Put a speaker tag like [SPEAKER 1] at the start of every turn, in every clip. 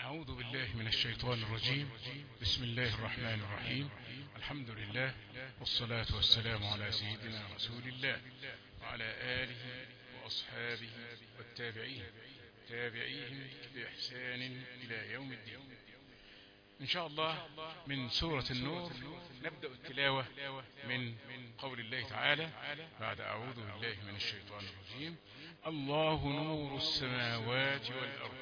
[SPEAKER 1] أعوذ بالله من الشيطان الرجيم بسم الله الرحمن الرحيم الحمد لله والصلاة والسلام على سيدنا رسول الله وعلى آله وأصحابه والتابعين تابعيهم بإحسان إلى يوم الدين إن شاء الله من سورة النور نبدأ التلاوة من قول الله تعالى بعد أعوذ بالله من الشيطان الرجيم الله نور السماوات والأرض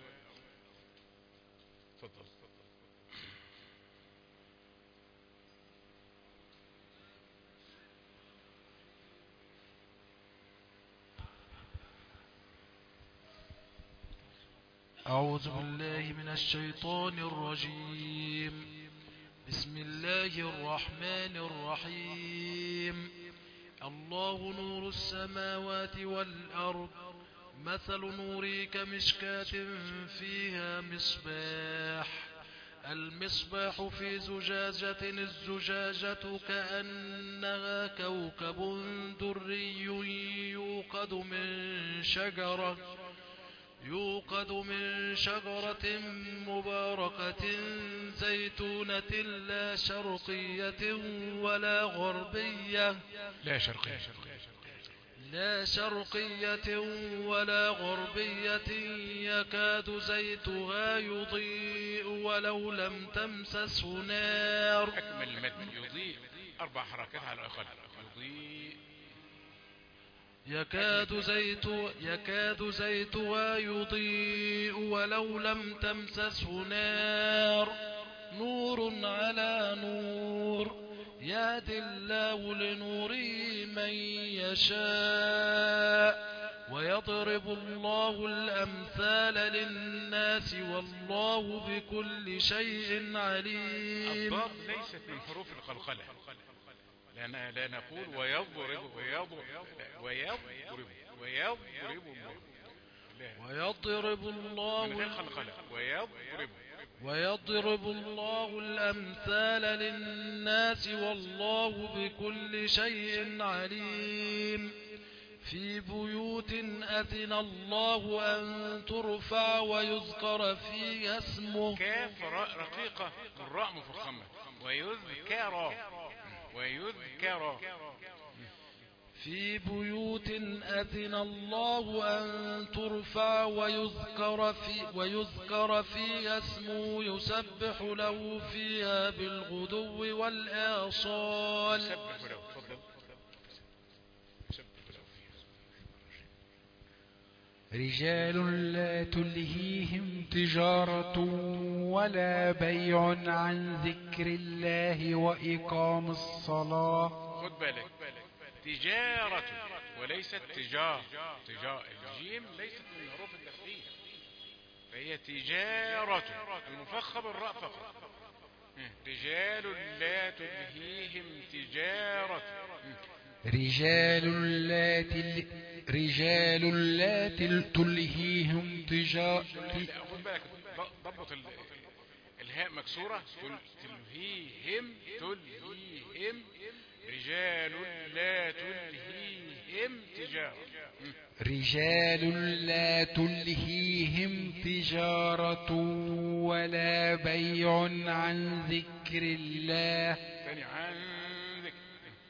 [SPEAKER 1] تفضل
[SPEAKER 2] أعوذ بالله من الشيطان الرجيم بسم الله الرحمن الرحيم الله نور السماوات والأرض مثل نوري كمشكاة فيها مصباح المصباح في زجاجة الزجاجة كأنها كوكب دري يوقد من شجرة يوقد من شجرة مباركة زيتونة لا شرقية ولا غربية
[SPEAKER 1] لا شرقية
[SPEAKER 2] لا شرقية ولا غربية يكاد زيتها يضيء ولو لم تمسسه نار
[SPEAKER 1] أكمل المد يضيء أربع حركات على الأقل يضيء
[SPEAKER 2] يكاد زيت يكاد زيتها يضيء ولو لم تمسسه نار نور على نور يهدي الله لنوره من يشاء ويضرب الله الأمثال للناس والله بكل شيء عليم
[SPEAKER 1] الضاد ليست من حروف القلقلة لا ن- لا نقول ويضرب ويضرب لا، ويضرب ويضرب الله لا
[SPEAKER 2] ويضرب
[SPEAKER 1] من غير
[SPEAKER 2] الله
[SPEAKER 1] قلقلة ويضرب
[SPEAKER 2] ويضرب الله الأمثال للناس والله بكل شيء عليم في بيوت أذن الله أن ترفع ويذكر فيها اسمه
[SPEAKER 1] كاف راء رقيقة والراء مفخمة ويذكر ويذكر
[SPEAKER 2] في بيوت أذن الله أن ترفع ويذكر, في ويذكر فيها اسمه يسبح له فيها بالغدو والآصال
[SPEAKER 1] سبح له تفضل سبح له
[SPEAKER 3] رجال لا تلهيهم تجارة ولا بيع عن ذكر الله وإقام الصلاة
[SPEAKER 1] خد بالك تجارة وليست تجار تجار الجيم ليست من حروف التخفيف فهي تجارة المفخم الراء فقط رجال لا تلهيهم تجارة
[SPEAKER 3] رجال لا تل رجال لا تل تلهيهم تجارة
[SPEAKER 1] لا، خد بالك ض- ضبط ال- الهاء مكسورة تل- تلهيهم تلهيهم رجال لا تلهيهم تجارة
[SPEAKER 3] رجال لا تلهيهم تجارة ولا بيع عن ذكر الله
[SPEAKER 1] ثاني عن ذكر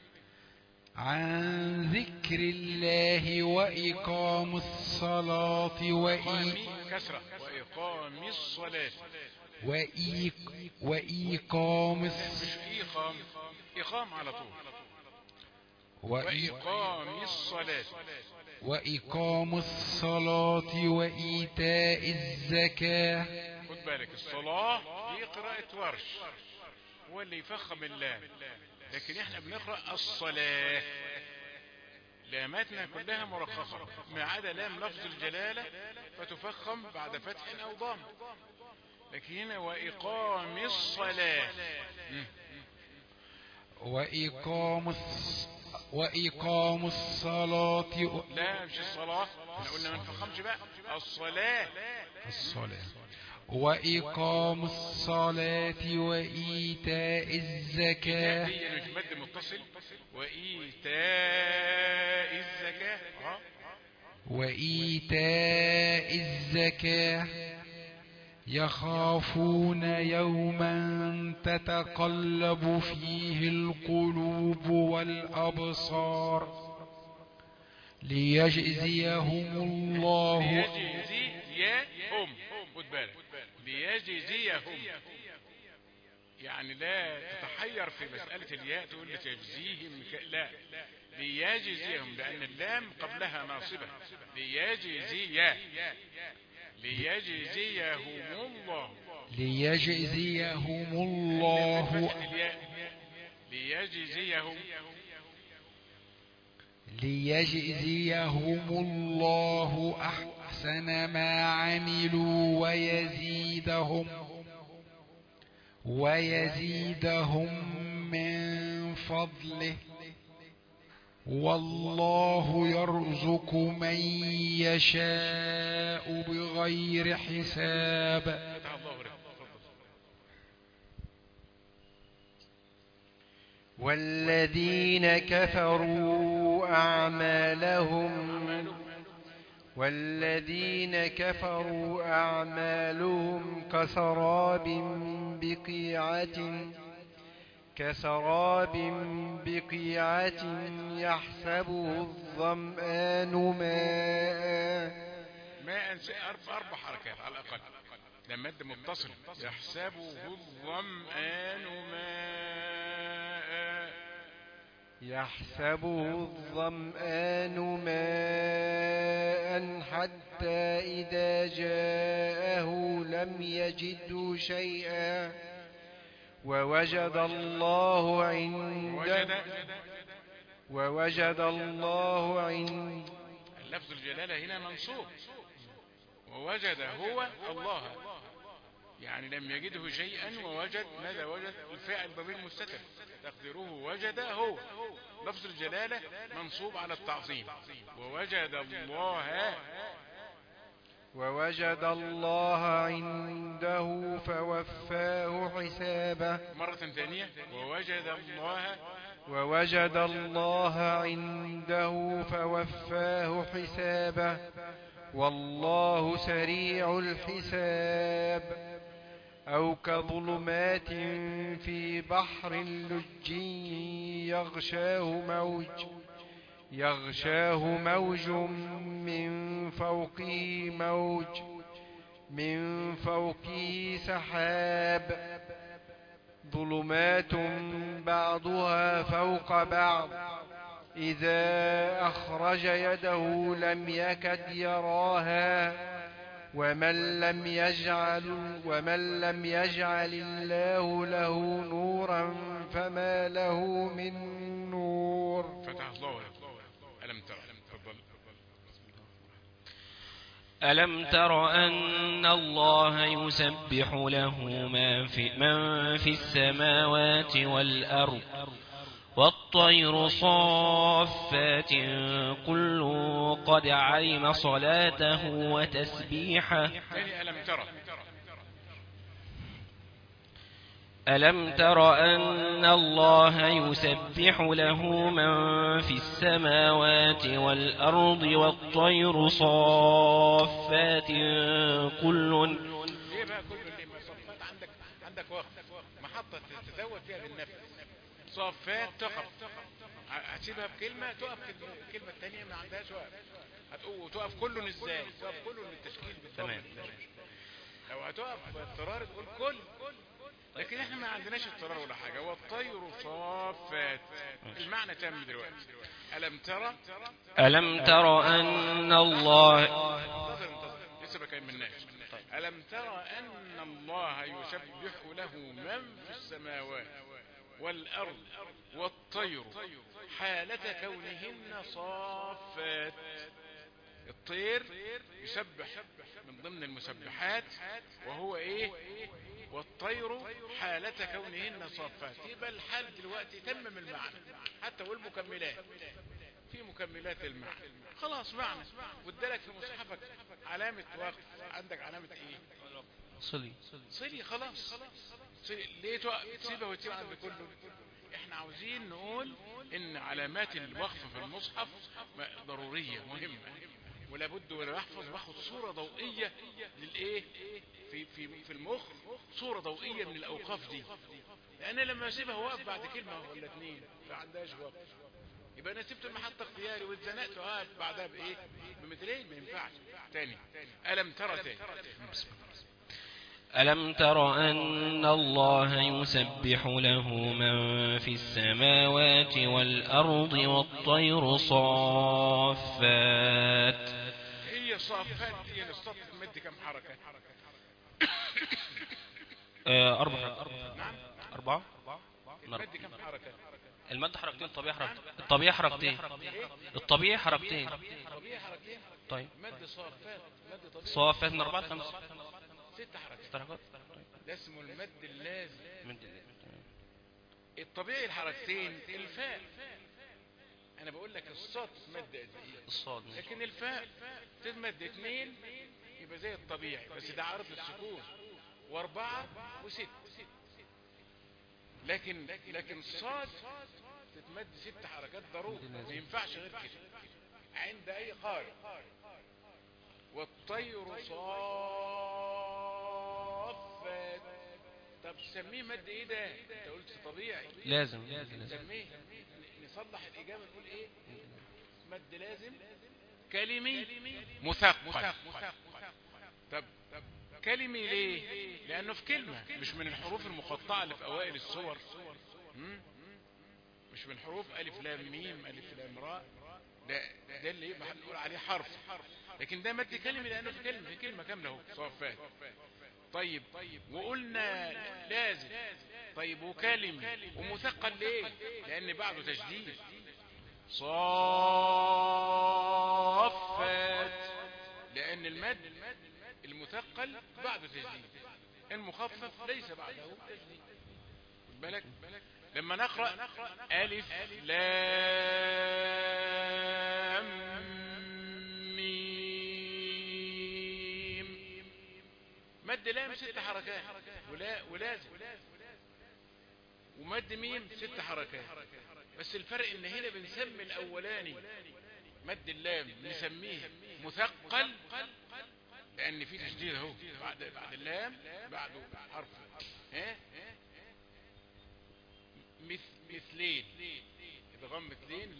[SPEAKER 3] عن ذكر الله وإقام الصلاة وإي
[SPEAKER 1] إقام كسرة وإقام الصلاة
[SPEAKER 3] وإي وإقام الص-
[SPEAKER 1] مش إقام إقام على طول
[SPEAKER 3] وإي
[SPEAKER 1] وإقام الصلاة
[SPEAKER 3] وإقام الصلاة وإيتاء الزكاة
[SPEAKER 1] خد بالك الصلاة دي قراءة ورش هو اللي يفخم اللام لكن احنا بنقرأ الصلاة لاماتنا كلها مرققة ما عدا لام لفظ الجلالة فتفخم بعد فتح أو ضم لكن هنا وإقام الصلاة مم.
[SPEAKER 3] وإقام الص... وإقام الصلاة
[SPEAKER 1] لا مش الصلاة احنا قلنا ما نفخمش بقى الصلاة
[SPEAKER 3] الصلاة وإقام الصلاة وإيتاء الزكاة
[SPEAKER 1] دي مش مد متصل وإيتاء الزكاة اه
[SPEAKER 3] وإيتاء الزكاة يخافون يوما تتقلب فيه القلوب والأبصار ليجزيهم الله
[SPEAKER 1] ليجزيهم خد بالك ليجزيهم يعني لا تتحير في مسألة الياء تقول لتجزيهم ك- لا ليجزيهم لأن اللام قبلها ناصبة ليجزي ليجزيهم الله
[SPEAKER 3] ليجزيهم الله
[SPEAKER 1] فتح الياء ليجزيهم
[SPEAKER 3] ليجزيهم الله أحسن ما عملوا ويزيدهم ويزيدهم من فضله والله يرزق من يشاء بغير حساب
[SPEAKER 1] فتح الله لك تفضل
[SPEAKER 4] والذين كفروا أعمالهم والذين كفروا أعمالهم كسراب بقيعة كسراب بقيعة يحسبه الظمآن ماء
[SPEAKER 1] ماء س- أربع, أربع حركات على الأقل ده مد متصل يحسبه الظمآن ماء
[SPEAKER 4] يحسبه الظمآن ماء حتى إذا جاءه لم يجده شيئا ووجد الله
[SPEAKER 1] وجد
[SPEAKER 4] عنده ووجد الله عنده
[SPEAKER 1] لفظ الجلالة هنا منصوب ووجد هو الله يعني لم يجده شيئا ووجد ماذا وجد الفاعل ضمير مستتر تقديره وجد هو لفظ الجلالة منصوب على التعظيم ووجد الله
[SPEAKER 4] ووجد الله عنده فوفاه حسابه
[SPEAKER 1] مرة ثانية ووجد الله
[SPEAKER 4] ووجد الله عنده فوفاه حسابه والله سريع الحساب أو كظلمات في بحر لج يغشاه موج يغشاه موج من فوقه موج من فوقه سحاب ظلمات بعضها فوق بعض إذا أخرج يده لم يكد يراها ومن لم يجعل ومن لم يجعل الله له نورا فما له من نور
[SPEAKER 1] فتح الله لك ألم ترى تفضل
[SPEAKER 5] ألم تر أن الله يسبح له ما في, من في السماوات والأرض والطير صافات كل قد علم صلاته وتسبيحه
[SPEAKER 1] ثاني ألم ترى
[SPEAKER 5] ألم تر أن الله يسبح له من في السماوات والأرض والطير صافات كل
[SPEAKER 1] ليه بقى كل اللي ما صفات عندك عندك وقت محطة تتزود فيها بالنفس صفات تقف ه- هتسيبها بكلمة تقف كلمة- الكلمة الثانية ما عندهاش وقت هتقول تقف كل ازاي تقف كل للتشكيل بالضبط
[SPEAKER 5] تمام.
[SPEAKER 1] لو هتقف اضطرار تقول كل لكن احنا ما عندناش اضطرار ولا حاجة والطير صافات المعنى تم دلوقتي ألم ترى
[SPEAKER 5] ألم تر أن الله
[SPEAKER 1] انتظر انتظر لسه بكملناش ألم ترى أن الله يسبح له من في السماوات والأرض والطير حالة كونهن صافات الطير يسبح من ضمن المسبحات وهو ايه والطير حالة كونهن صافات يبقى الحال دلوقتي تمم المعنى حتى والمكملات في مكملات المعنى خلاص معنى وادالك في مصحفك علامة وقف عندك علامة ايه
[SPEAKER 5] صلي
[SPEAKER 1] صلي خلاص صلي ليه توقف تسيبها وتسيب عند كله احنا عاوزين نقول ان علامات الوقف في المصحف ما- ضرورية مهمة ولا بد وانا بحفظ باخد صورة ضوئية للايه في في في المخ صورة ضوئية من الأوقاف دي لأن لما أسيبها واقف بعد كلمة ولا اتنين ما عندهاش وقف يبقى أنا سبت المحطة اختياري واتزنقت وقعد بعدها بإيه؟ بمترين ما ينفعش تاني ألم ترى تاني
[SPEAKER 5] ألم تر أن الله يسبح له من في السماوات والأرض والطير صافات
[SPEAKER 1] هي صافات دي أنا الصف تمد كم حركة
[SPEAKER 5] آه، أربعة
[SPEAKER 1] نعم
[SPEAKER 5] أربعة نعم.
[SPEAKER 1] تمد كم حركة
[SPEAKER 5] المد حركتين الطبيعي حركتين الطبيعي حركتين الطبيعي حركتين
[SPEAKER 1] طبيعي حركتين
[SPEAKER 5] طيب
[SPEAKER 1] مد صافات مد طبيعي
[SPEAKER 5] صافات من أربعة لخمسة
[SPEAKER 1] ست حركات
[SPEAKER 5] ست حركات
[SPEAKER 1] ده اسمه المد اللازم
[SPEAKER 5] من
[SPEAKER 1] الطبيعي الحركتين الفاء انا بقول لك الصاد تتمد قد ايه
[SPEAKER 5] الصاد ماشي.
[SPEAKER 1] لكن الفاء تتمد اتنين يبقى زي الطبيعي بس ده عرض السكون واربعة وست لكن لكن الصاد تتمد ست حركات ضروري ما ينفعش غير كده عند اي قارئ والطير صافات طب سميه مد ايه ده انت قلت طبيعي
[SPEAKER 5] لازم لازم
[SPEAKER 1] نسميه نصلح الإجابة نقول إيه مد لازم كلمي مثقل طب كلمي ليه لأنه في كلمة مش من الحروف المقطعة اللي في أوائل السور مم؟ مش من حروف ألف لام ميم ألف لام راء ده ده اللي يبقى هنقول عليه حرف لكن ده مد كلمي لأنه في كلمة في كلمة كاملة اهو صفات طيب وقلنا لازم طيب وكلمي ومثقل ليه لان بعده تشديد صافات لان المد المثقل بعده تشديد المخفف ليس بعده تشديد خد بالك لما نقرأ ألف لام ميم مد لام ست حركات ولا ولازم ومد ميم ست حركات بس الفرق ان هنا بنسمي الاولاني مد اللام نسميه مثقل لان في تشديد اهو بعد بعد اللام بعده حرف ها مث مثلين ادغام مثلين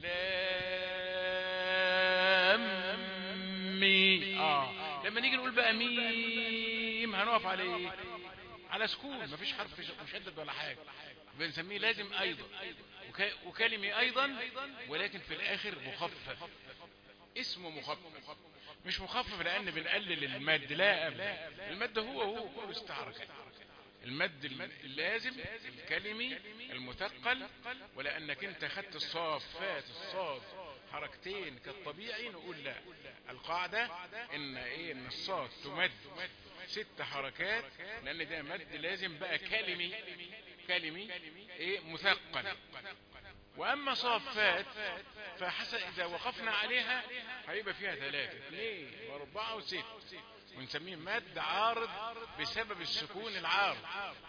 [SPEAKER 1] لام مي اه لما نيجي نقول بقى ميم هنقف على ايه على سكون مفيش حرف مشدد ولا حاجه بنسميه لازم ايضا وك... وكلمه ايضا ولكن في الاخر مخفف اسمه مخفف مش مخفف لان بنقلل المد لا ابدا المد هو هو كله ست حركات المد الم- اللازم الكلمي المثقل ولانك انت خدت الصافات الصاد حركتين كالطبيعي نقول لا القاعدة ان ايه ان الصاد تمد ست حركات لان ده مد لازم بقى كلمي كلمي ايه مثقل واما صافات فحسب اذا وقفنا عليها هيبقى فيها ثلاثة اثنين واربعة وست ونسميه مد عارض بسبب السكون العارض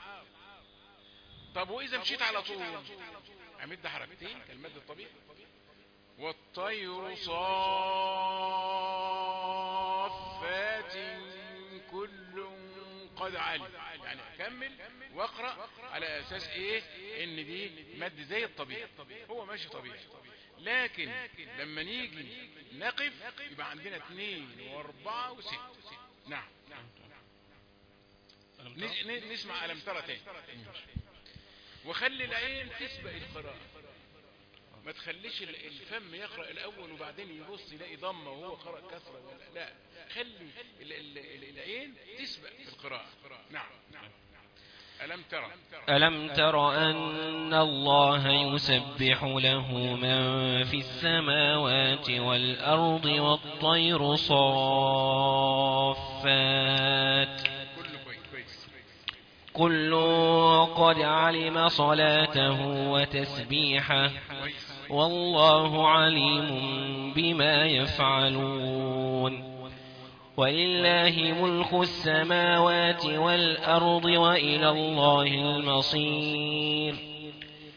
[SPEAKER 1] طب واذا مشيت على طول امد حركتين كالمد الطبيعي والطير صافات كل قد علم يعني اكمل واقرا على اساس ايه ان دي مد زي الطبيعي هو ماشي طبيعي لكن لما نيجي نقف يبقى عندنا اثنين واربعة وست نعم ن- ن- نسمع ألم ترى تاني وخلي العين تسبق القراءة ما تخليش ال- الفم يقرأ الأول وبعدين يبص يلاقي ضمة وهو قرأ كسرة ولا لا خلي ال- ال- ال- العين تسبق في القراءة نعم ألم ترى
[SPEAKER 5] ألم تر أن الله يسبح له من في السماوات والأرض والطير صافات
[SPEAKER 1] كله كويس كويس
[SPEAKER 5] كل قد علم صلاته وتسبيحه
[SPEAKER 1] كويس
[SPEAKER 5] والله عليم بما يفعلون ولله ملك السماوات والأرض وإلى الله المصير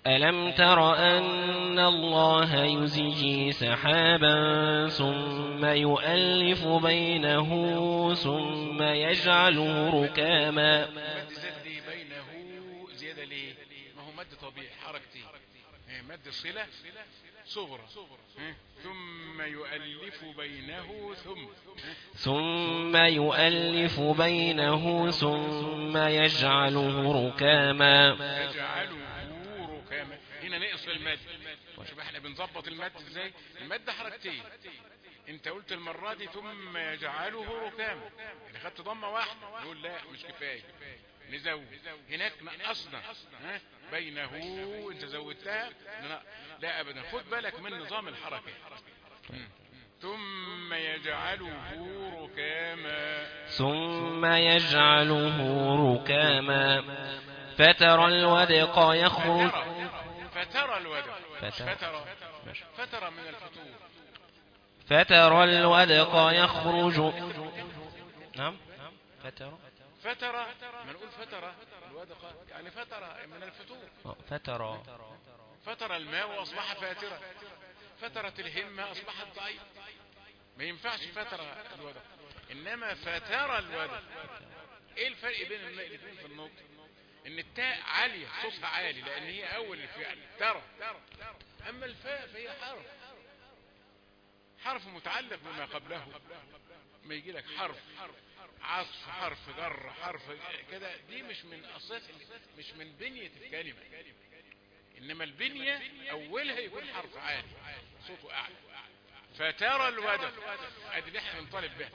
[SPEAKER 6] ألم تر أن الله يزجي سحابا ثم يؤلف بينه ثم يجعله ركاما
[SPEAKER 1] مد زاد ليه بينه زيادة ليه ما هو مد طبيعي حركتين إيه، مد صلة صغرى إيه، ثم يؤلف بينه ثم
[SPEAKER 6] ثم يؤلف بينه ثم يجعله ركاما
[SPEAKER 1] يجعله ركاما هنا نقص المد شوف احنا بنظبط المد ازاي المد حركتين انت قلت المرة دي ثم يجعله ركاما يعني خدت ضمة واحدة نقول لا مش كفاية نزود هناك نقصنا ها بينه انت زودتها لا, لا ابدا خد بالك من نظام الحركة مم. ثم يجعله ركاما
[SPEAKER 6] ثم يجعله ركاما فترى الودق يخرج
[SPEAKER 1] فترى فترى الودق
[SPEAKER 6] فترى.
[SPEAKER 1] فترى فترى من الفتور
[SPEAKER 6] فترى الودق يخرج نعم فترى
[SPEAKER 1] فترة ما نقول فترة الودق يعني فترة من الفتور
[SPEAKER 6] فترى
[SPEAKER 1] فتر الماء واصبح فاترة فترت الهمة اصبحت ضعيفة ما ينفعش فترة الودق انما فترى الودق ايه الفرق بين الماء الاثنين في النطق ان التاء عالية صوتها عالي لان هي اول الفعل ترى اما الفاء فهي حرف حرف متعلق بما قبله ما يجي لك حرف عطف حرف جر حرف كده دي مش من اساس مش من بنية الكلمة انما البنية اولها يكون حرف عالي صوته اعلى فترى الودق ادي اللي احنا بنطالب به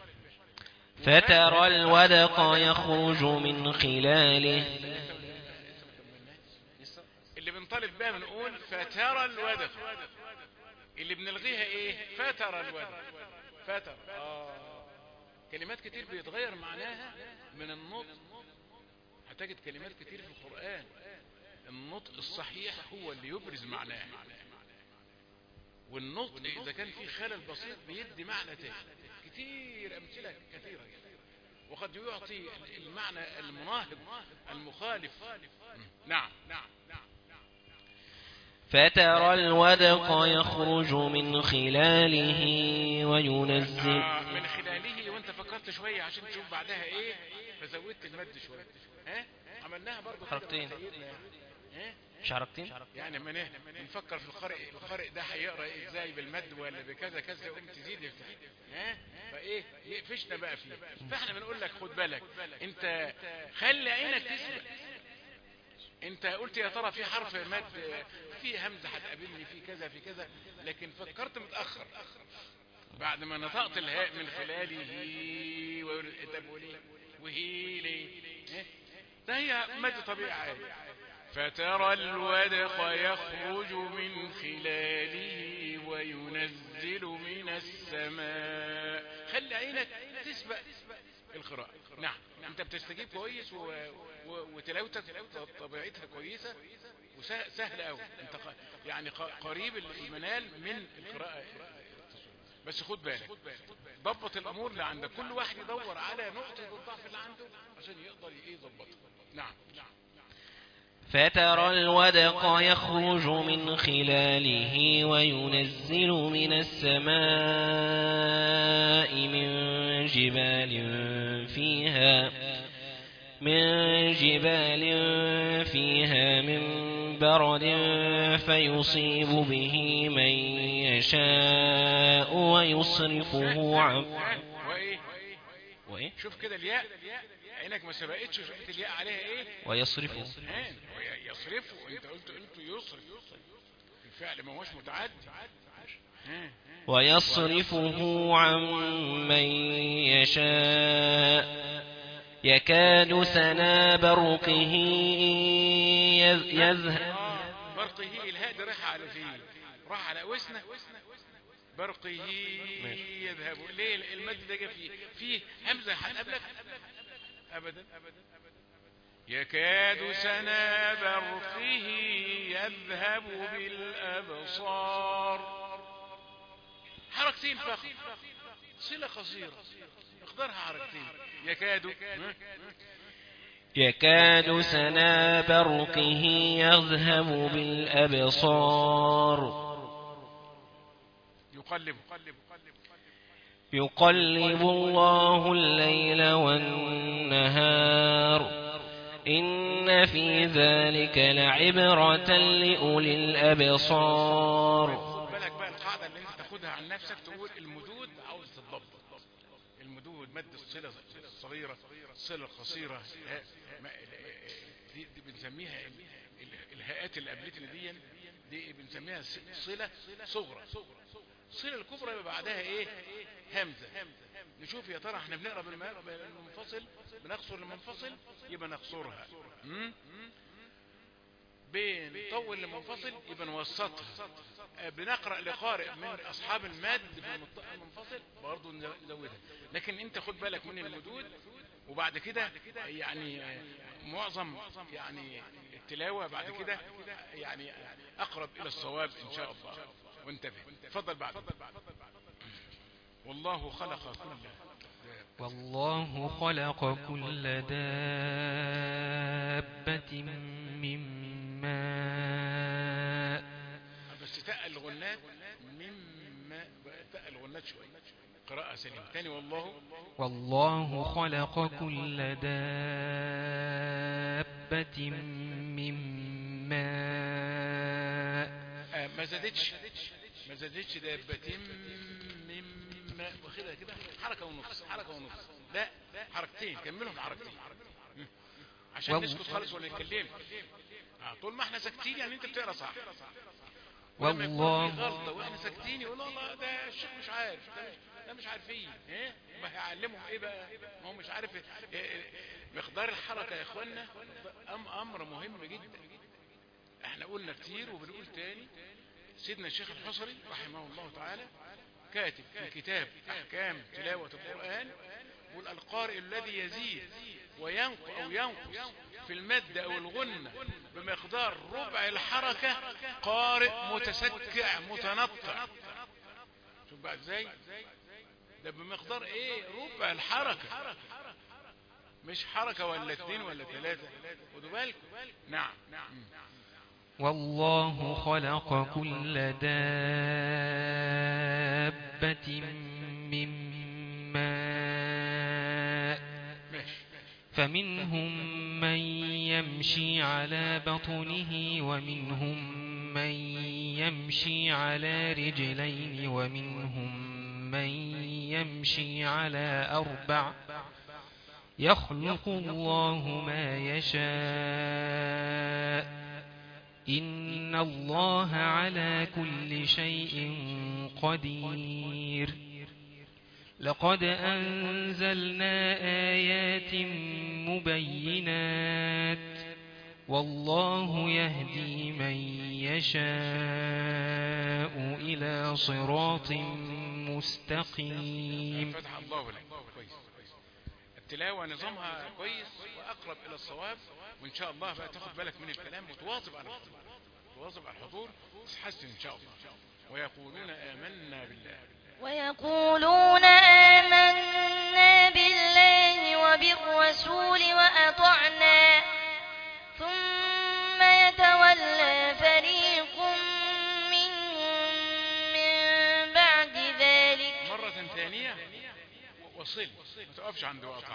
[SPEAKER 6] فترى الودق يخرج من خلاله
[SPEAKER 1] اللي بنطالب بها بنقول فترى الودق اللي بنلغيها ايه فترى الودق فترى آه. كلمات كتير بيتغير معناها من النطق هتجد كلمات كتير في القرآن النطق الصحيح هو اللي يبرز معناه والنطق إذا كان فيه خلل بسيط بيدي معنى تاني كتير أمثلة كثيرة وقد يعطي المعنى المناهض المخالف نعم نعم
[SPEAKER 6] فترى الودق يخرج من خلاله وينزل
[SPEAKER 1] آه من خلاله وانت فكرت شوية عشان تشوف بعدها ايه فزودت المد شوية ها عملناها برضو كده
[SPEAKER 6] حركتين.
[SPEAKER 1] مع سيدنا يعني. ها
[SPEAKER 6] مش حركتين
[SPEAKER 1] يعني من ايه نفكر في القارئ القارئ ده هيقرا إيه ازاي بالمد ولا بكذا كذا قوم تزيد يفتح ها فايه يقفشنا بقى فيه فاحنا بنقول لك خد بالك انت خلي عينك تسبق انت قلت يا ترى في حرف مد في همزه هتقابلني في كذا في كذا لكن فكرت متاخر بعد ما نطقت الهاء من خلاله ويقول- طب وليه وهي ليه إيه؟ ده هي مد طبيعي عادي فترى الودق يخرج من خلاله وينزل من السماء خلي عينك تسبق القراءة نعم انت بتستجيب كويس و... و... وتلاوتك طبيعتها كويسة وسهل قوي انت ق... يعني ق... قريب المنال من القراءة بس خد بالك ضبط الامور اللي عندك كل واحد يدور على نقطة الضعف اللي عنده عشان يقدر ايه يظبطها نعم نعم
[SPEAKER 6] فترى الودق يخرج من خلاله وينزل من السماء من جبال فيها من جبال فيها من برد فيصيب به من يشاء ويصرفه عن
[SPEAKER 1] وايه
[SPEAKER 6] وإيه؟
[SPEAKER 1] شوف كده الياء عينك ما سبقتش شفت الياء عليها ايه
[SPEAKER 6] ويصرفه
[SPEAKER 1] ها يصرفه انت قلت قلت يصرف الفعل ما هوش متعدي ها
[SPEAKER 6] ويصرفه عن من يشاء يكاد سنا برقه يذ- يذهب
[SPEAKER 1] آه، برقه الهاء دي رايحه على فين راح على وسنه برقه يذهب ليه المد ده جه فيه فيه همزه هتقابلك ابدا يكاد سنا برقه يذهب بالابصار حركتين فقط صله قصيره مقدارها حركتين يكاد
[SPEAKER 6] يكاد سنا برقه يذهب بالأبصار
[SPEAKER 1] يقلب
[SPEAKER 6] يقلب الله الليل والنهار إن في ذلك لعبرة لأولي الأبصار
[SPEAKER 1] خد بالك بقى القاعدة اللي انت تاخدها عن نفسك تقول المدود عاوز تتضبط المدود مد الصلة الصغيرة الصلة القصيرة ها، ما- دي, دي بنسميها ال- ال- الهاءات اللي قبلتنا دي دي بنسميها س- صلة صغرى الصلة الكبرى يبقى بعدها ايه همزة نشوف يا ترى احنا بنقرا بالم- بالمنفصل بنقصر المنفصل يبقى نقصرها م? بنطول المنفصل يبقى نوسطها آه، بنقرأ لقارئ من أصحاب الماد بالمط- المنفصل برضه نزودها لكن انت خد بالك من المدود وبعد كده يعني آه، معظم يعني التلاوة بعد كده يعني أقرب إلى الصواب إن شاء الله وانتبه تفضل بعد والله خلق كل
[SPEAKER 3] والله خلق كل دابة من ماء
[SPEAKER 1] بس تقل غنات مما تقل غنات شوية قراءة سليمة تاني والله
[SPEAKER 3] والله خلق كل دابة من ماء
[SPEAKER 1] آه ما زادتش ما زادتش دابة مما واخدها كده حركة ونص حركة ونص لا حركتين كملهم حركتين مم. عشان
[SPEAKER 3] وال-
[SPEAKER 1] نسكت خالص ولا نتكلم آه طول ما احنا ساكتين يعني انت بتقرا صح ولما يكون في
[SPEAKER 3] والله
[SPEAKER 1] غلطة واحنا ساكتين يقول الله ده الشيخ مش عارف ده مش, ده مش عارفين ايه ما هيعلمهم ايه بقى ما هو مش عارف إيه- إيه- مقدار الحركة يا اخوانا أم امر مهم جدا احنا قلنا كتير وبنقول تاني سيدنا الشيخ الحصري رحمه الله تعالى كاتب في كتاب احكام تلاوة القرآن يقول القارئ الذي يزيد وينقص او ينقص في المد او الغنة بمقدار ربع الحركة قارئ متسكع متنطع شوف بقى ازاي ده بمقدار ايه ربع الحركة مش حركة ولا اتنين ولا ثلاثة خدوا بالكم نعم نعم
[SPEAKER 3] والله خلق كل دابة من ماء
[SPEAKER 1] ماشي
[SPEAKER 3] فمنهم من يمشي على بطنه ومنهم من يمشي على رجلين ومنهم من يمشي على أربع يخلق الله ما يشاء إن الله على كل شيء قدير لقد أنزلنا آيات مبينات والله يهدي من يشاء إلى صراط مستقيم
[SPEAKER 1] فتح الله لك كويس التلاوة نظامها كويس وأقرب إلى الصواب وإن شاء الله بقى تاخد بالك من الكلام وتواظب على الحضور تواظب على الحضور تتحسن إن شاء الله ويقولون آمنا بالله
[SPEAKER 7] ويقولون آمنا بالله وبالرسول وأطعنا ثم يتولى فريق منهم من بعد ذلك
[SPEAKER 1] مرة ثانية وصل ما تقفش عند وقع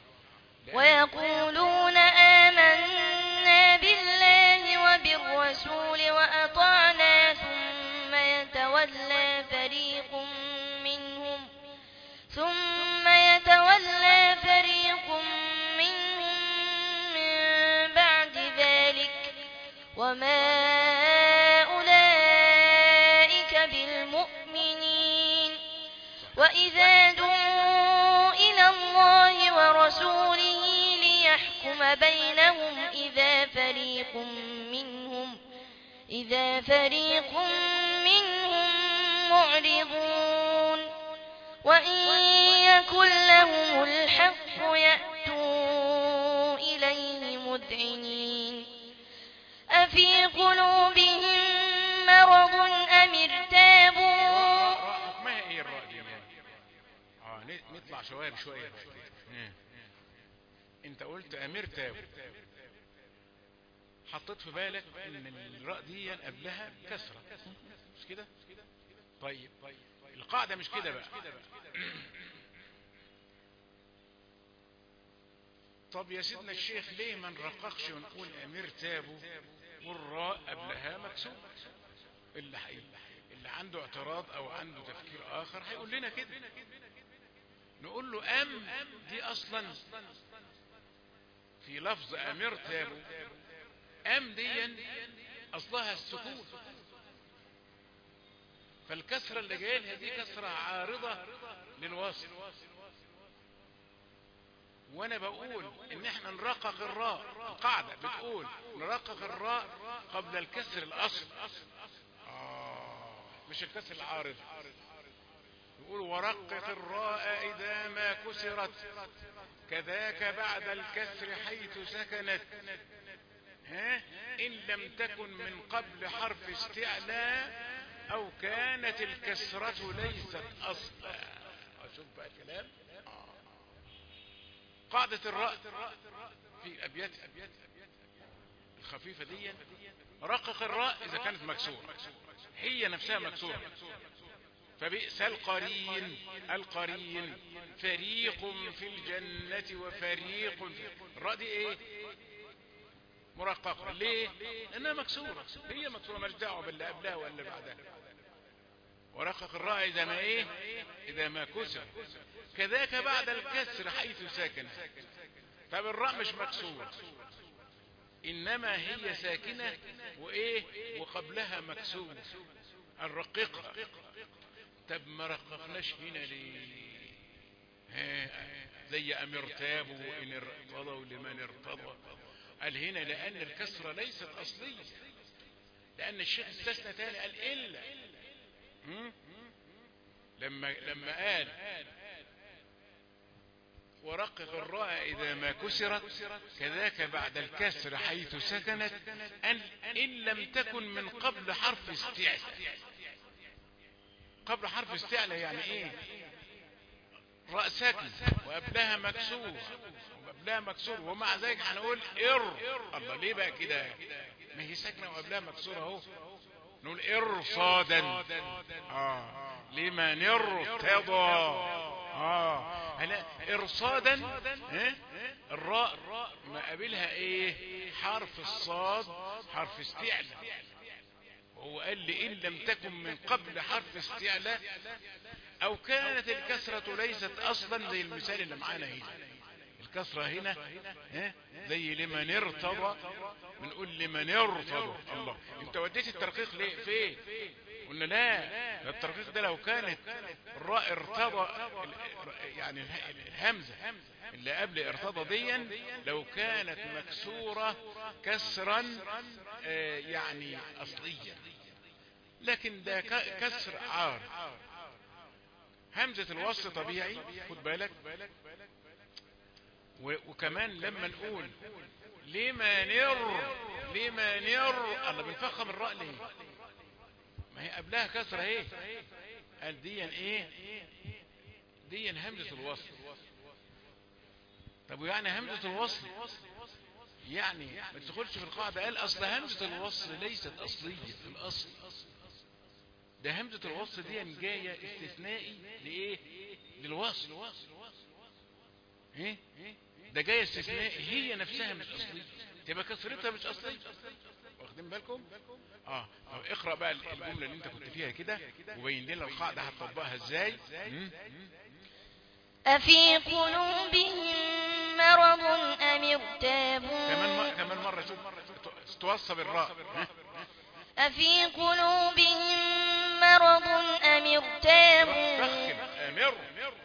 [SPEAKER 7] ويقولون آمنا بالله وبالرسول وأطعنا ثم يتولى فريق منهم ثم يتولى فريق منهم من بعد ذلك وما أولئك بالمؤمنين وإذا دعوا إلى الله ورسوله ليحكم بينهم إذا فريق منهم إذا فريق منهم معرضون وإن يكن لهم الحق يأتوا إليه مذعنين أفي قلوبهم مرض أم ارتابوا
[SPEAKER 1] راء حكمها ايه الراء دي اه ن- نطلع شوية بشوية بقى كده. إيه. انت قلت امير تاب حطيت في بالك ان الراء دي قبلها كسرة مش كده طيب القاعدة مش كده بقى طب يا سيدنا الشيخ ليه ما نرققش ونقول امير تابوا والراء قبلها مكسور اللي حي اللي عنده اعتراض او عنده تفكير اخر هيقول لنا كده نقول له ام دي اصلا في لفظ امير تابوا ام دي اصلها السكون فالكسرة اللي جايه لها دي كسرة عارضة للوصل وانا بقول ان احنا نرقق الراء القاعدة بتقول نرقق الراء قبل الكسر الاصل آه مش الكسر العارض يقول ورقق الراء اذا ما كسرت كذاك بعد الكسر حيث سكنت ها ان لم تكن من قبل حرف استعلاء او كانت الكسرة ليست اصلا اشوف بقى الكلام قاعدة الراء في ابيات الخفيفة دي رقق الراء اذا كانت مكسورة هي نفسها مكسورة فبئس القرين القرين فريق في الجنة وفريق في الراء دي ايه مرققة ليه لانها مكسورة هي مكسورة مش دعوة باللي قبلها ولا بعدها ورقق الراء اذا ما ايه اذا ما كسر كذاك بعد الكسر حيث ساكن طب الراء مش مكسورة انما هي ساكنة وايه وقبلها مكسور الرققة طب ما رققناش هنا ليه ها زي ام ارتابوا وان ارتضوا لمن ارتضى قال هنا لان الكسرة ليست اصلية لان الشيخ استثنى تاني قال الا لما لما قال ورقق الراء إذا ما كسرت كذاك بعد الكسر حيث سكنت أن إن لم تكن من قبل حرف استعلاء قبل حرف استعلاء يعني إيه راء ساكن وقبلها مكسور وقبلها مكسور ومع ذلك هنقول ار الله ليه بقى كده ما هي ساكنه وقبلها مكسور اهو نقول ارصادا اه لمن ارتضى اه هلا ارصادا ها الراء ما قابلها ايه حرف الصاد حرف استعلاء وهو قال لي ان لم تكن من قبل حرف استعلاء او كانت الكسرة ليست اصلا زي المثال اللي معانا هنا الكسرة هنا ها زي لمن ارتضى بنقول لمن ارتضى الله انت وديت الترقيق ليه فين قلنا لا الترقيق ده لو كانت الراء ارتضى يعني الهمزة اللي قبل ارتضى ديا لو كانت مكسورة كسرا آه يعني اصليا لكن ده كسر عار همزة الوصل طبيعي خد بالك وكمان لما نقول لما نر لما نر الله بنفخم الراء ليه ما هي قبلها كسرة ايه قال ديا ايه ديا همزة الوصل طب ويعني همزة الوصل يعني ما تدخلش في القاعدة قال اصل همزة الوصل ليست اصلية في الاصل ده همزة الوصل دي جاية استثنائي لايه للوصل ايه ده جاية استثنائي هي نفسها مش اصلية تبقى كسرتها مش اصلية واخدين بالكم اه طب اقرا بقى الجمله اللي انت كنت فيها كده وبين لنا القاعده هتطبقها ازاي
[SPEAKER 7] أفي قلوبهم مرض أم ارتابوا
[SPEAKER 1] كمان م... كمان مره شوف توصل الراء
[SPEAKER 7] أفي قلوبهم مرض أم ارتابوا
[SPEAKER 1] فخم امر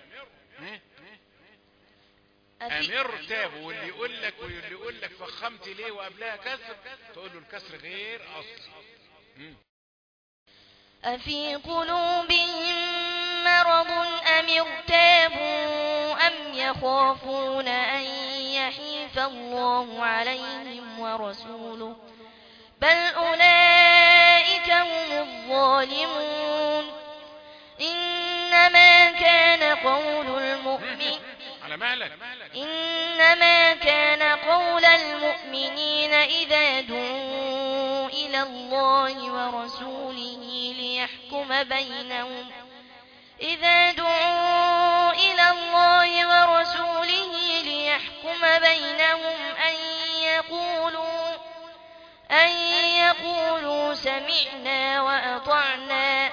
[SPEAKER 1] امر تاب واللي يقول لك واللي يقول لك فخمت ليه وقبلها كسر تقول له الكسر غير اصلي
[SPEAKER 7] أفي قلوبهم مرض أم ارتابوا أم يخافون أن يحيف الله عليهم ورسوله بل أولئك هم الظالمون إنما كان قول المؤمن
[SPEAKER 1] على مهلك
[SPEAKER 7] إنما كان قول المؤمنين إذا دعوا إلى الله ورسوله ليحكم بينهم إذا دعوا إلى الله ورسوله ليحكم بينهم أن يقولوا أن يقولوا سمعنا وأطعنا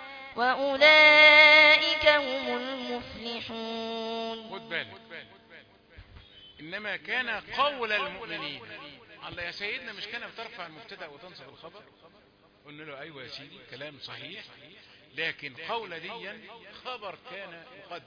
[SPEAKER 7] وأولئك هم المفلحون
[SPEAKER 1] خد بالك إنما كان قول المؤمنين الله يا سيدنا مش كان بترفع المبتدا وتنصب الخبر قلنا له أيوة يا سيدي كلام صحيح لكن قول ديا خبر كان مقدم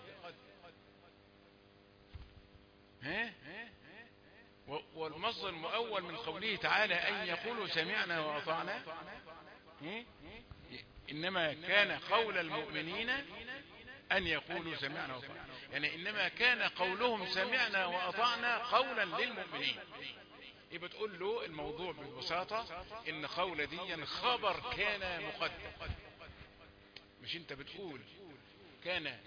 [SPEAKER 1] ها و- والمصدر المؤول من قوله تعالى أن يقولوا سمعنا وأطعنا ها؟ إنما كان قول المؤمنين أن يقولوا سمعنا وأطعنا يعني إنما كان قولهم سمعنا وأطعنا قولا للمؤمنين يبقى تقول له الموضوع ببساطة إن قول دي خبر كان مقدم مش أنت بتقول كان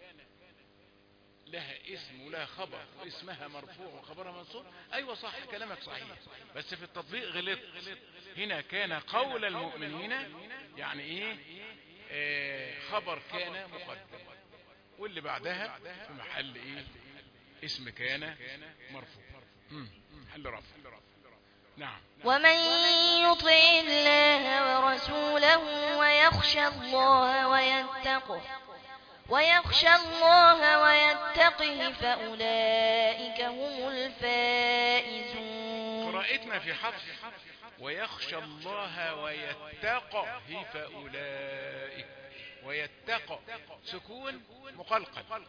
[SPEAKER 1] لها اسم ولها خبر واسمها مرفوع وخبرها منصوب ايوه صح كلامك صحيح بس في التطبيق غلط هنا كان قول المؤمنين يعني ايه آه خبر كان مقدم واللي بعدها في محل ايه اسم كان مرفوع مم. محل رفع نعم
[SPEAKER 7] ومن يطع الله ورسوله ويخشى الله ويتقه ويخشى الله ويتقه فأولئك هم الفائزون
[SPEAKER 1] قراءتنا في حفص ويخشى الله ويتقه فأولئك ويتقى سكون مقلقل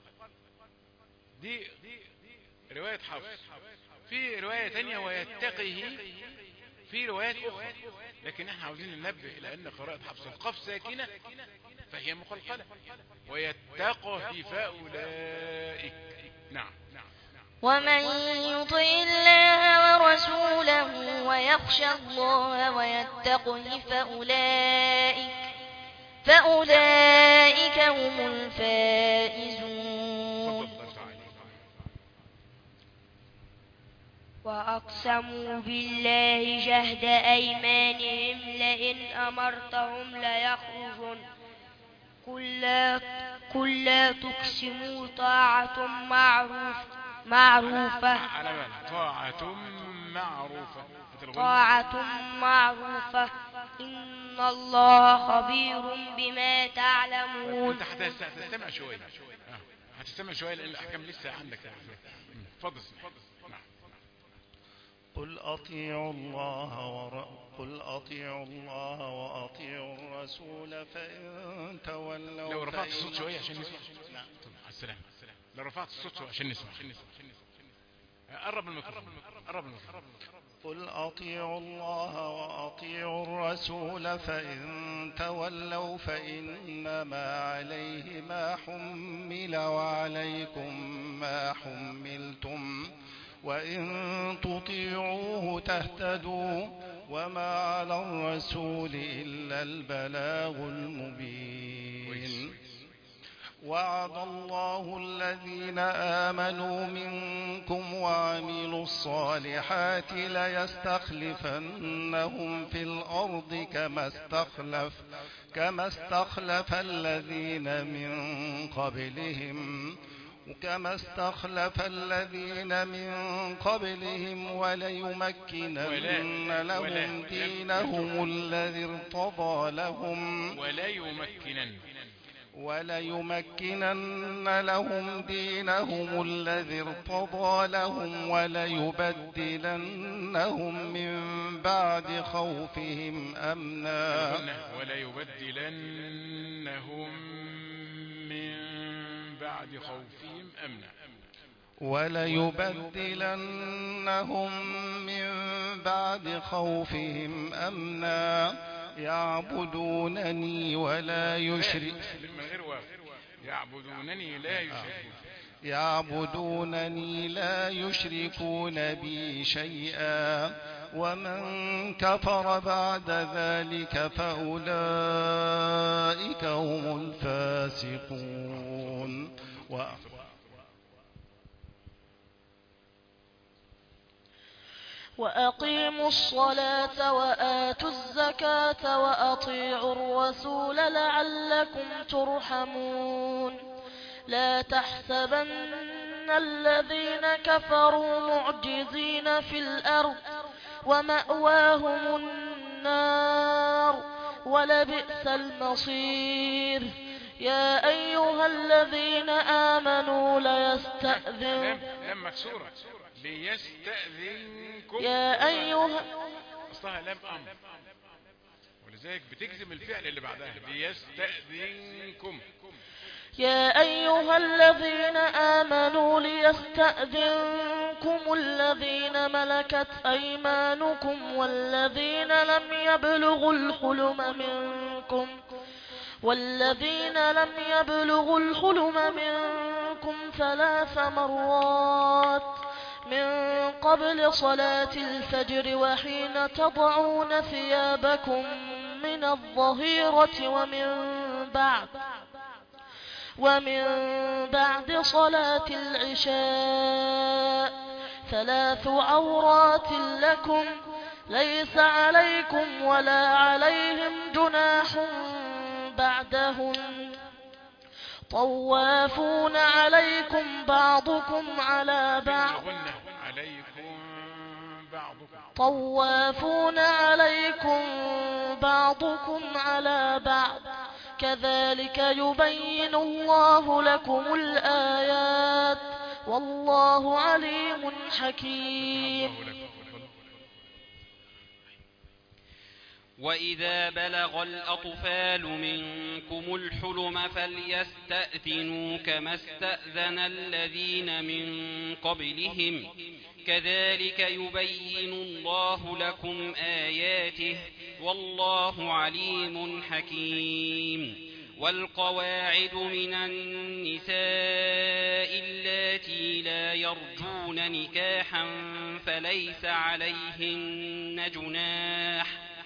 [SPEAKER 1] دي رواية حفص في رواية تانية ويتقه في روايات أخرى لكن احنا عاوزين ننبه إلى أن قراءة حفص القف ساكنة فهي مقلقلة ويتقه فأولئك نعم
[SPEAKER 7] ومن يطع الله ورسوله ويخشى الله ويتقه فأولئك فأولئك هم الفائزون
[SPEAKER 1] تفضل تعالى
[SPEAKER 8] وأقسموا بالله جهد أيمانهم لئن أمرتهم ليخرجن قل لا, قل لا تقسموا طاعة معروف معروفة
[SPEAKER 1] على بالك طاعة معروفة هتلغي.
[SPEAKER 8] طاعة معروفة إن الله خبير بما تعلمون
[SPEAKER 1] انت هتست- هتستمع شوية آه. هتستمع شوية لأن الأحكام لسه عندك مم. اتفضل نعم
[SPEAKER 9] قل أطيعوا الله ور... قل أطيعوا الله وأطيعوا الرسول فإن تولوا
[SPEAKER 1] لو رفعت
[SPEAKER 9] فإن-
[SPEAKER 1] الصوت شوية عشان نسمع
[SPEAKER 9] نعم.
[SPEAKER 1] طب، على السلامة لو رفعت الصوت شوية عشان نسمع آه، قرب الميكروفون قرب الميكروفون
[SPEAKER 9] قل أطيعوا الله وأطيعوا الرسول فإن تولوا فإنما عليه ما حمل وعليكم ما حملتم وإن تطيعوه تهتدوا وما على الرسول إلا البلاغ المبين وعد الله الذين آمنوا منكم وعملوا الصالحات ليستخلفنهم في الأرض كما استخلف كما استخلف الذين من قبلهم كما استخلف الذين من قبلهم وليمكنن
[SPEAKER 1] ولا-
[SPEAKER 9] لهم
[SPEAKER 1] ولا-
[SPEAKER 9] دينهم الذي ارتضى لهم
[SPEAKER 1] ولا يمكنن
[SPEAKER 9] وليمكنن لهم دينهم الذي ارتضى لهم وليبدلنهم من بعد خوفهم أمنا
[SPEAKER 1] قلنا ولا يبدلنهم من بعد خوفهم أمنا
[SPEAKER 9] وليبدلنهم من بعد خوفهم أمنا يعبدونني ولا يشرك
[SPEAKER 1] من غير واو يعبدونني لا يشركون
[SPEAKER 9] يعبدونني لا يشركون بي شيئا ومن كفر بعد ذلك فأولئك هم الفاسقون و...
[SPEAKER 10] وأقيموا الصلاة وآتوا الزكاة وأطيعوا الرسول لعلكم ترحمون لا تحسبن الذين كفروا معجزين في الأرض ومأواهم النار ولبئس المصير يا أيها الذين آمنوا ليستأذن
[SPEAKER 1] لام لام مكسورة ليستأذنكم
[SPEAKER 10] يا أيها
[SPEAKER 1] أصلها لام أمر ولذلك بتجزم الفعل اللي بعدها ليستأذنكم
[SPEAKER 10] يا أيها الذين آمنوا ليستأذنكم الذين ملكت أيمانكم والذين لم يبلغوا الحلم منكم والذين لم يبلغوا الحلم منكم ثلاث مرات من قبل صلاة الفجر وحين تضعون ثيابكم من الظهيرة ومن بعد ومن بعد صلاة العشاء ثلاث عورات لكم ليس عليكم ولا عليهم جناح بعدهن طوافون عليكم بعضكم على بعض
[SPEAKER 1] غنة عليكم بعضكم
[SPEAKER 10] طوافون عليكم بعضكم على بعض كذلك يبين الله لكم الآيات والله عليم حكيم
[SPEAKER 11] وإذا بلغ الأطفال منكم الحلم فليستأذنوا كما استأذن الذين من قبلهم كذلك يبين الله لكم آياته والله عليم حكيم والقواعد من النساء اللاتي لا يرجون نكاحا فليس عليهن جناح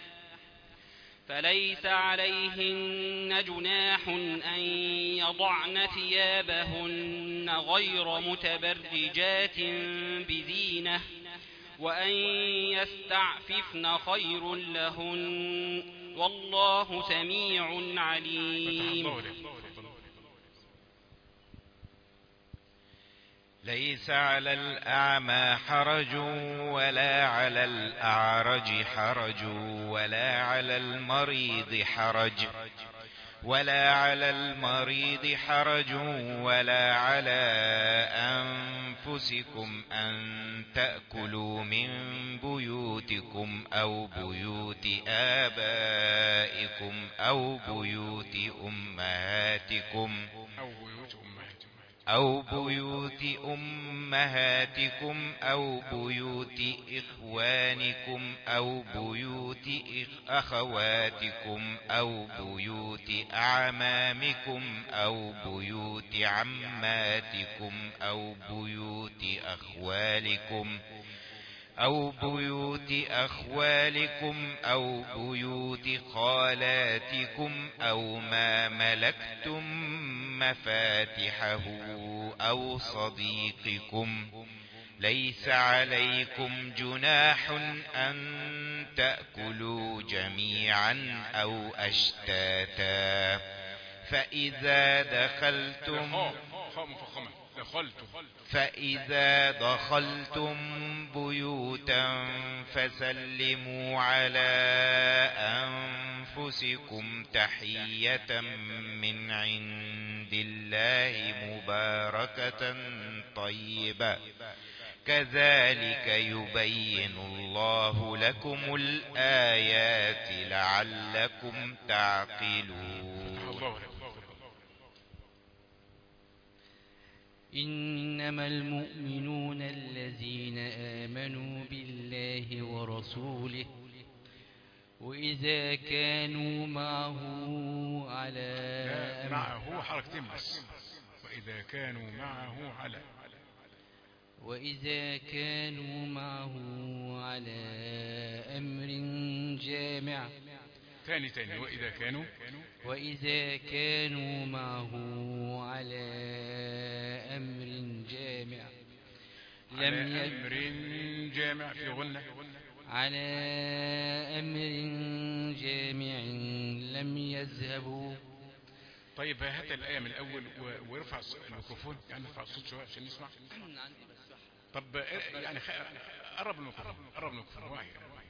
[SPEAKER 11] فليس عليهن جناح أن يضعن ثيابهن غير متبرجات بزينة وأن يستعففن خير لهن والله سميع عليم
[SPEAKER 4] ليس على الأعمى حرج ولا على الأعرج حرج ولا على المريض حرج ولا على المريض حرج ولا على أنفسكم أن تأكلوا من بيوتكم أو بيوت آبائكم أو بيوت أمهاتكم
[SPEAKER 1] أو بيوت أمهاتكم
[SPEAKER 4] أو بيوت أمهاتكم أو بيوت إخوانكم أو بيوت إخ- أخواتكم أو بيوت أعمامكم أو بيوت عماتكم أو بيوت أخوالكم أو بيوت أخوالكم أو بيوت خالاتكم أو ما ملكتم مفاتحه أو صديقكم ليس عليكم جناح أن تأكلوا جميعا أو أشتاتا فإذا دخلتم
[SPEAKER 1] خاء خاء مفخمة دخلتم
[SPEAKER 4] فإذا دخلتم بيوتا فسلموا على أنفسكم تحية من عند الله مباركة طيبة كذلك يبين الله لكم الآيات لعلكم تعقلون
[SPEAKER 1] الله أكبر.
[SPEAKER 12] إنما المؤمنون الذين آمنوا بالله ورسوله وإذا كانوا معه على
[SPEAKER 1] لا
[SPEAKER 12] أمر
[SPEAKER 1] معه حركتين بس وإذا كانوا معه على
[SPEAKER 12] وإذا كانوا معه على أمر جامع
[SPEAKER 1] تاني تاني وإذا كانوا
[SPEAKER 12] وإذا كانوا معه على أمر جامع
[SPEAKER 1] على
[SPEAKER 12] لم يد
[SPEAKER 1] أمر جامع في غنة
[SPEAKER 12] على أمر جامع لم يذهبوا
[SPEAKER 1] طيب هات الآية من الأول و- وارفع الص- الميكروفون يعني ارفع الصوت شوية عشان نسمع طب آه، يعني خ- قرب الميكروفون قرب الميكروفون واحد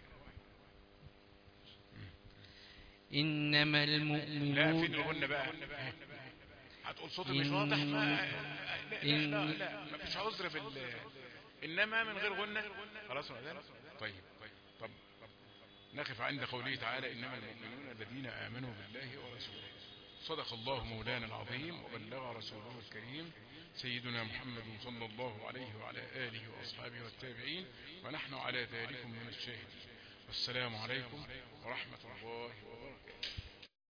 [SPEAKER 12] إنما
[SPEAKER 1] لا
[SPEAKER 12] المؤمنون
[SPEAKER 1] فين الغنة بقى هتقول صوتي مش واضح ما لا لا لا, لا ما فيش عذر في ال- انما من غير غنة خلاص ولا ذلك طيب طب نقف عند قوله تعالى انما المؤمنون الذين امنوا بالله ورسوله صدق الله مولانا العظيم وبلغ رسوله الكريم سيدنا محمد صلى الله عليه وعلى آله وأصحابه والتابعين ونحن على ذلك من الشاهدين والسلام عليكم ورحمة الله وبركاته